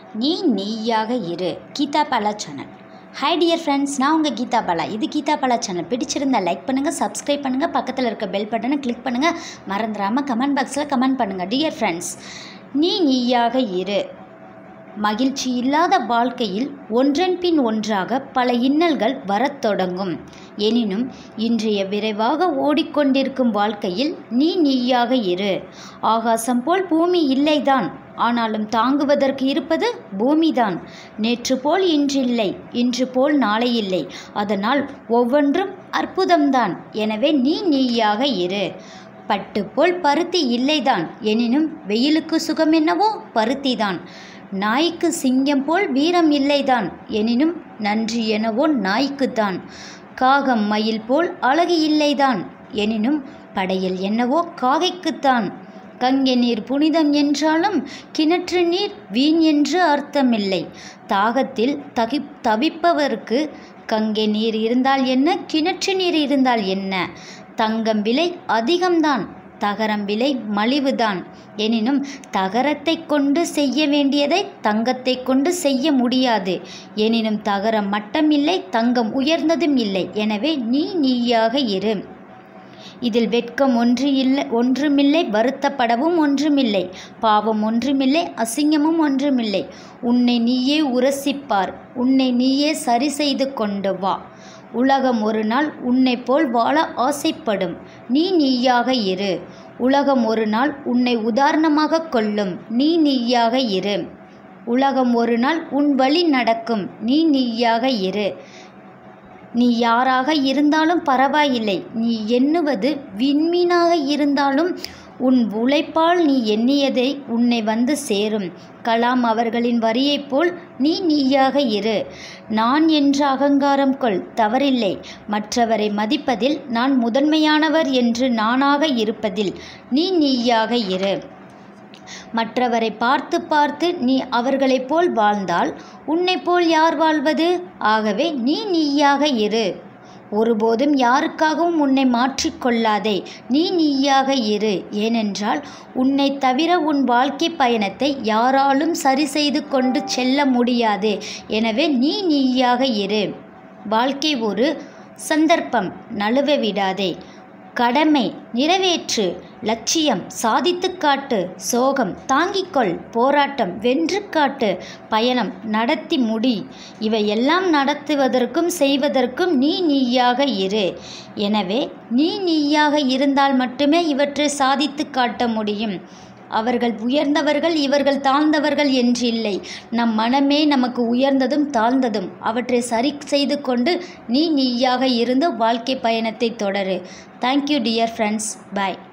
நீ நீயாக இரு Geetha Bala channel hi dear friends நான் உங்கள் கீதா பாலா இது கீதா பாலா சேனல் பிடிச்சிருந்தா லைக் பண்ணுங்கள் சப்ஸ்கிரைப் பண்ணுங்கள் பக்கத்தில் இருக்க பெல் பட்டனை கிளிக் பண்ணுங்கள் மறந்துடாமல் கமெண்ட் பாக்ஸில் கமெண்ட் பண்ணுங்கள் டியர் ஃப்ரெண்ட்ஸ் நீ நீயாக இரு மகிழ்ச்சி இல்லாத வாழ்க்கையில் ஒன்றன் பின் ஒன்றாக பல இன்னல்கள் வரத் தொடங்கும் எனினும் இன்றைய விரைவாக ஓடிக்கொண்டிருக்கும் வாழ்க்கையில் நீ நீயாக இரு ஆகாசம் போல் பூமி இல்லைதான் ஆனாலும் தாங்குவதற்கு இருப்பது பூமிதான் நேற்று போல் இன்றில்லை இன்று போல் நாளை இல்லை அதனால் ஒவ்வொன்றும் அற்புதம்தான் எனவே நீ நீயாக இரு பட்டு போல் பருத்தி இல்லைதான் எனினும் வெயிலுக்கு சுகம் என்னவோ பருத்திதான் நாய்க்கு சிங்கம் போல் வீரம் இல்லைதான் எனினும் நன்றி எனவோ நாய்க்குத்தான் காகம் மயில் போல் அழகு இல்லைதான் எனினும் படையல் என்னவோ காகைக்குத்தான் கங்கை நீர் புனிதம் என்றாலும் கிணற்று நீர் வீண் என்று அர்த்தமில்லை தாகத்தில் தகி தவிப்பவருக்கு கங்கை நீர் இருந்தால் என்ன கிணற்று நீர் இருந்தால் என்ன தங்கம் விலை அதிகம்தான் தகரம் விலை மலிவுதான் எனினும் தகரத்தை கொண்டு செய்ய வேண்டியதை தங்கத்தை கொண்டு செய்ய முடியாது எனினும் தகரம் மட்டமில்லை தங்கம் உயர்ந்ததும் இல்லை எனவே நீ நீயாக இரு இதில் வெட்கம் ஒன்று இல்லை ஒன்றுமில்லை வருத்தப்படவும் ஒன்றுமில்லை பாவம் ஒன்றுமில்லை அசிங்கமும் ஒன்றுமில்லை உன்னை நீயே உரசிப்பார் உன்னை நீயே சரி செய்து கொண்டு வா உலகம் ஒரு நாள் உன்னை போல் வாழ ஆசைப்படும் நீ நீயாக இரு உலகம் ஒரு நாள் உன்னை உதாரணமாக கொள்ளும் நீ நீயாக இரு உலகம் ஒரு நாள் உன் வழி நடக்கும் நீ நீயாக இரு நீ யாராக இருந்தாலும் பரவாயில்லை நீ எண்ணுவது விண்மீனாக இருந்தாலும் உன் உழைப்பால் நீ எண்ணியதை உன்னை வந்து சேரும் கலாம் அவர்களின் வரியைப் போல் நீ நீயாக இரு நான் என்ற அகங்காரம் கொள் தவறில்லை மற்றவரை மதிப்பதில் நான் முதன்மையானவர் என்று நானாக இருப்பதில் நீ நீயாக இரு மற்றவரை பார்த்து பார்த்து நீ அவர்களைப் போல் வாழ்ந்தால் உன்னை போல் யார் வாழ்வது ஆகவே நீ நீயாக இரு ஒருபோதும் யாருக்காகவும் உன்னை மாற்றிக்கொள்ளாதே நீ நீயாக இரு ஏனென்றால் உன்னை தவிர உன் வாழ்க்கை பயணத்தை யாராலும் சரி செய்து கொண்டு செல்ல முடியாது எனவே நீ நீயாக இரு வாழ்க்கை ஒரு சந்தர்ப்பம் நழுவ விடாதே கடமை நிறைவேற்று லட்சியம் சாதித்து காட்டு சோகம் தாங்கிக்கொள் போராட்டம் வென்று காட்டு பயணம் நடத்தி முடி இவையெல்லாம் நடத்துவதற்கும் செய்வதற்கும் நீ நீயாக இரு எனவே நீ நீயாக இருந்தால் மட்டுமே இவற்றை சாதித்து காட்ட முடியும் அவர்கள் உயர்ந்தவர்கள் இவர்கள் தாழ்ந்தவர்கள் என்றில்லை நம் மனமே நமக்கு உயர்ந்ததும் தாழ்ந்ததும் அவற்றை சரி செய்து கொண்டு நீ நீயாக இருந்து வாழ்க்கை பயணத்தை தொடரு தேங்க்யூ டியர் ஃப்ரெண்ட்ஸ் பாய்